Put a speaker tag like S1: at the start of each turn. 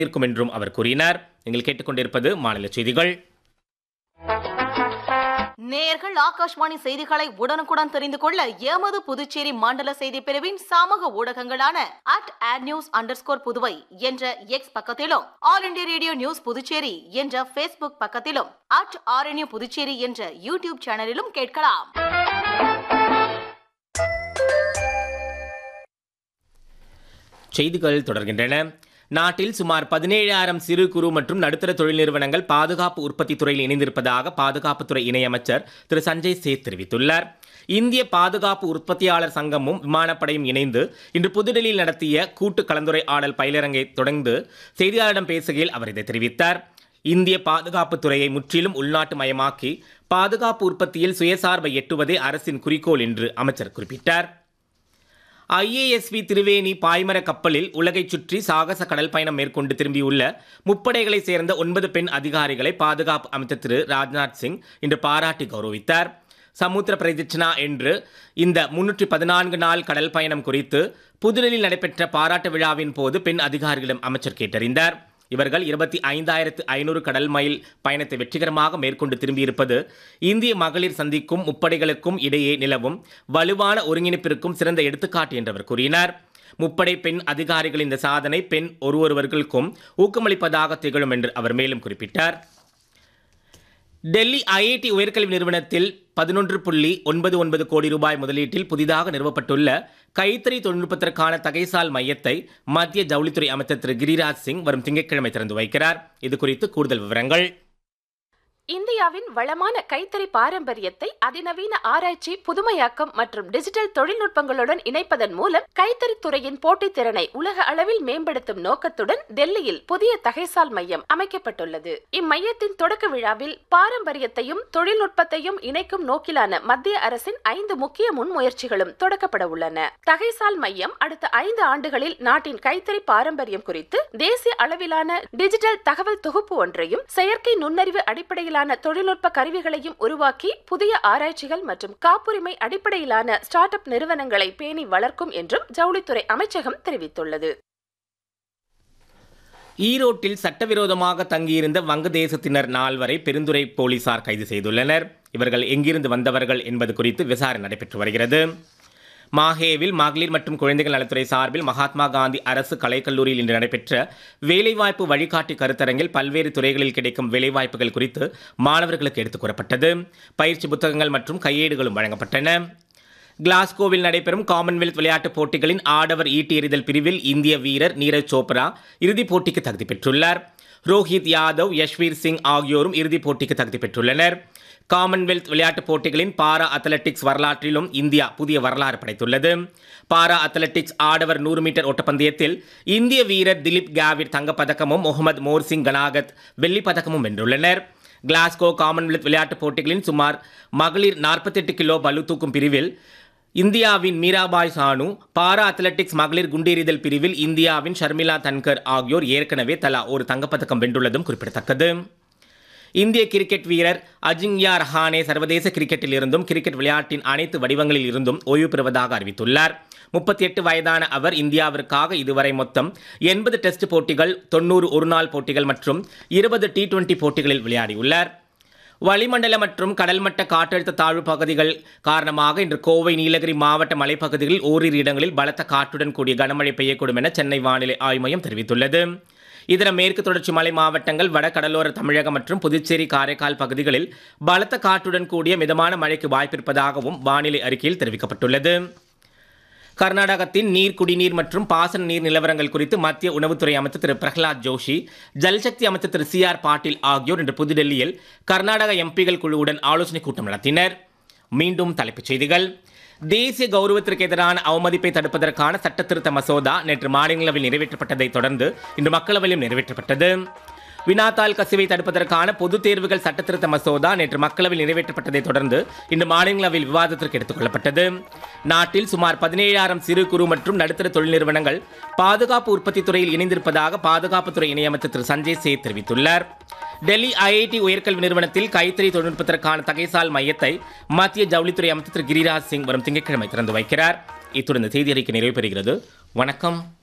S1: இருக்கும் என்றும் அவர் கூறினார் நீங்கள் கேட்டுக்கொண்டிருப்பது மாநில செய்திகள்
S2: நேயர்கள் ஆகாஷ்வாணி செய்திகளை உடனுக்குடன் தெரிந்து கொள்ள எமது புதுச்சேரி மண்டல செய்தி பிரிவின் சமூக ஊடகங்களான at at news underscore Puduvai என்ற எக்ஸ் பக்கத்திலும் all India radio news Puducherry என்ற ஃபேஸ்புக் பக்கத்திலும் அட் ஆர்என்யூ புதுச்சேரி என்ற யூடியூப் சேனலிலும் கேட்கலாம்
S1: செய்திகள் தொடர்கின்றன நாட்டில் சுமார் பதினேழாயிரம் சிறு குறு மற்றும் நடுத்தர தொழில் நிறுவனங்கள் பாதுகாப்பு உற்பத்தி துறையில் இணைந்திருப்பதாக பாதுகாப்புத்துறை இணையமைச்சர் திரு சஞ்சய் சேத் தெரிவித்துள்ளார் இந்திய பாதுகாப்பு உற்பத்தியாளர் சங்கமும் விமானப்படையும் இணைந்து இன்று புதுடெல்லியில் நடத்திய கூட்டு கலந்துரையாடல் பயிலரங்கை தொடர்ந்து செய்தியாளரிடம் பேசுகையில் அவர் இதை தெரிவித்தார் இந்திய பாதுகாப்புத் துறையை முற்றிலும் உள்நாட்டு மயமாக்கி பாதுகாப்பு உற்பத்தியில் சுயசார்பை எட்டுவதே அரசின் குறிக்கோள் என்று அமைச்சர் குறிப்பிட்டார் ஐஏஎஸ்வி திருவேணி பாய்மர கப்பலில் உலகைச் சுற்றி சாகச கடல் பயணம் மேற்கொண்டு திரும்பியுள்ள முப்படைகளைச் சேர்ந்த ஒன்பது பெண் அதிகாரிகளை பாதுகாப்பு அமைச்சர் திரு ராஜ்நாத் சிங் இன்று பாராட்டி கௌரவித்தார் சமுத்திர பிரதிச்சனா என்று இந்த முன்னூற்றி பதினான்கு நாள் கடல் பயணம் குறித்து புதுடெல்லியில் நடைபெற்ற பாராட்டு விழாவின் போது பெண் அதிகாரிகளிடம் அமைச்சர் கேட்டறிந்தார் இவர்கள் இருபத்தி ஐந்தாயிரத்து ஐநூறு கடல் மைல் பயணத்தை வெற்றிகரமாக மேற்கொண்டு திரும்பியிருப்பது இந்திய மகளிர் சந்திக்கும் முப்படைகளுக்கும் இடையே நிலவும் வலுவான ஒருங்கிணைப்பிற்கும் சிறந்த எடுத்துக்காட்டு என்றவர் கூறினார் முப்படை பெண் அதிகாரிகள் இந்த சாதனை பெண் ஒருவொருவர்களுக்கும் ஊக்கமளிப்பதாக திகழும் என்று அவர் மேலும் குறிப்பிட்டார் டெல்லி ஐஐடி உயர்கல்வி நிறுவனத்தில் பதினொன்று புள்ளி ஒன்பது ஒன்பது கோடி ரூபாய் முதலீட்டில் புதிதாக நிறுவப்பட்டுள்ள கைத்தறி தொழில்நுட்பத்திற்கான தகைசால் மையத்தை மத்திய ஜவுளித்துறை அமைச்சர் திரு கிரிராஜ் சிங் வரும் திங்கட்கிழமை திறந்து வைக்கிறார் இது குறித்து கூடுதல் விவரங்கள்
S3: இந்தியாவின் வளமான கைத்தறி பாரம்பரியத்தை அதிநவீன ஆராய்ச்சி புதுமையாக்கம் மற்றும் டிஜிட்டல் தொழில்நுட்பங்களுடன் இணைப்பதன் மூலம் கைத்தறித் துறையின் போட்டித் திறனை உலக அளவில் மேம்படுத்தும் நோக்கத்துடன் டெல்லியில் புதிய தகைசால் மையம் அமைக்கப்பட்டுள்ளது இம்மையத்தின் தொடக்க விழாவில் பாரம்பரியத்தையும் தொழில்நுட்பத்தையும் இணைக்கும் நோக்கிலான மத்திய அரசின் ஐந்து முக்கிய முன்முயற்சிகளும் தொடக்கப்பட உள்ளன தகைசால் மையம் அடுத்த ஐந்து ஆண்டுகளில் நாட்டின் கைத்தறி பாரம்பரியம் குறித்து தேசிய அளவிலான டிஜிட்டல் தகவல் தொகுப்பு ஒன்றையும் செயற்கை நுண்ணறிவு அடிப்படையிலான தொழில்நுட்ப கருவிகளையும் உருவாக்கி புதிய ஆராய்ச்சிகள் மற்றும் காப்புரிமை அடிப்படையிலான ஸ்டார்ட் அப் நிறுவனங்களை பேணி வளர்க்கும் என்றும் ஜவுளித்துறை அமைச்சகம் தெரிவித்துள்ளது
S1: ஈரோட்டில் சட்டவிரோதமாக தங்கியிருந்த வங்கதேசத்தினர் நால்வரை பெருந்துறை போலீசார் கைது செய்துள்ளனர் இவர்கள் எங்கிருந்து வந்தவர்கள் என்பது குறித்து விசாரணை நடைபெற்று வருகிறது மாஹேவில் மகளிர் மற்றும் குழந்தைகள் நலத்துறை சார்பில் மகாத்மா காந்தி அரசு கலைக்கல்லூரியில் இன்று நடைபெற்ற வேலைவாய்ப்பு வழிகாட்டி கருத்தரங்கில் பல்வேறு துறைகளில் கிடைக்கும் வேலைவாய்ப்புகள் குறித்து மாணவர்களுக்கு எடுத்துக் கூறப்பட்டது பயிற்சி புத்தகங்கள் மற்றும் கையேடுகளும் வழங்கப்பட்டன கிளாஸ்கோவில் நடைபெறும் காமன்வெல்த் விளையாட்டுப் போட்டிகளின் ஆடவர் ஈட்டி எறிதல் பிரிவில் இந்திய வீரர் நீரஜ் சோப்ரா இறுதிப் போட்டிக்கு தகுதி பெற்றுள்ளார் ரோஹித் யாதவ் யஷ்வீர் சிங் ஆகியோரும் இறுதிப் போட்டிக்கு தகுதி பெற்றுள்ளனர் காமன்வெல்த் விளையாட்டுப் போட்டிகளின் பாரா அத்லெட்டிக்ஸ் வரலாற்றிலும் இந்தியா புதிய வரலாறு படைத்துள்ளது பாரா அத்லெட்டிக்ஸ் ஆடவர் நூறு மீட்டர் ஓட்டப்பந்தயத்தில் இந்திய வீரர் திலீப் காவிட் தங்கப்பதக்கமும் முகமது மோர்சிங் கனாகத் வெள்ளிப் பதக்கமும் வென்றுள்ளனர் கிளாஸ்கோ காமன்வெல்த் விளையாட்டுப் போட்டிகளின் சுமார் மகளிர் 48 கிலோ பளு தூக்கும் பிரிவில் இந்தியாவின் மீராபாய் சானு பாரா அத்லெட்டிக்ஸ் மகளிர் குண்டெறிதல் பிரிவில் இந்தியாவின் ஷர்மிளா தன்கர் ஆகியோர் ஏற்கனவே தலா ஒரு தங்கப்பதக்கம் வென்றுள்ளதும் குறிப்பிடத்தக்கது இந்திய கிரிக்கெட் வீரர் அஜிங்யா ரஹானே சர்வதேச கிரிக்கெட்டில் இருந்தும் கிரிக்கெட் விளையாட்டின் அனைத்து வடிவங்களில் இருந்தும் ஓய்வு பெறுவதாக அறிவித்துள்ளார் முப்பத்தி எட்டு வயதான அவர் இந்தியாவிற்காக இதுவரை மொத்தம் எண்பது டெஸ்ட் போட்டிகள் தொண்ணூறு ஒருநாள் போட்டிகள் மற்றும் இருபது டி டுவெண்டி போட்டிகளில் விளையாடியுள்ளார் வளிமண்டல மற்றும் கடல்மட்ட காற்றழுத்த தாழ்வு பகுதிகள் காரணமாக இன்று கோவை நீலகிரி மாவட்ட மலைப்பகுதிகளில் ஓரிரு இடங்களில் பலத்த காற்றுடன் கூடிய கனமழை பெய்யக்கூடும் என சென்னை வானிலை ஆய்வு மையம் தெரிவித்துள்ளது இதர மேற்கு தொடர்ச்சி மலை மாவட்டங்கள் வட கடலோர தமிழகம் மற்றும் புதுச்சேரி காரைக்கால் பகுதிகளில் பலத்த காற்றுடன் கூடிய மிதமான மழைக்கு வாய்ப்பிருப்பதாகவும் வானிலை அறிக்கையில் தெரிவிக்கப்பட்டுள்ளது கர்நாடகத்தின் நீர் குடிநீர் மற்றும் பாசன நீர் நிலவரங்கள் குறித்து மத்திய உணவுத்துறை அமைச்சர் திரு பிரகலாத் ஜோஷி ஜல்சக்தி அமைச்சர் திரு சி ஆர் பாட்டீல் ஆகியோர் இன்று புதுடெல்லியில் கர்நாடக எம்பிகள் குழுவுடன் ஆலோசனைக் கூட்டம் நடத்தினர் மீண்டும் தலைப்புச் செய்திகள் தேசிய கௌரவத்திற்கு எதிரான அவமதிப்பை தடுப்பதற்கான சட்ட திருத்த மசோதா நேற்று மாநிலங்களவையில் நிறைவேற்றப்பட்டதை தொடர்ந்து இன்று மக்களவையிலும் நிறைவேற்றப்பட்டது வினாத்தாள் கசிவை தடுப்பதற்கான பொதுத் தேர்வுகள் சட்ட திருத்த மசோதா நேற்று மக்களவையில் நிறைவேற்றப்பட்டதை தொடர்ந்து இன்று மாநிலங்களவையில் விவாதத்திற்கு எடுத்துக் கொள்ளப்பட்டது நாட்டில் சுமார் பதினேழாயிரம் சிறு குறு மற்றும் நடுத்தர தொழில் நிறுவனங்கள் பாதுகாப்பு உற்பத்தி துறையில் இணைந்திருப்பதாக பாதுகாப்புத்துறை இணையமைச்சர் திரு சஞ்சய் சேத் தெரிவித்துள்ளார் டெல்லி ஐஐடி உயர்கல்வி நிறுவனத்தில் கைத்தறி தொழில்நுட்பத்திற்கான தகைசால் மையத்தை மத்திய ஜவுளித்துறை அமைச்சர் திரு கிரிராஜ் சிங் வரும் திங்கட்கிழமை திறந்து வைக்கிறார் இத்துடன் இந்த செய்தி அறிக்கை நிறைவு பெறுகிறது வணக்கம்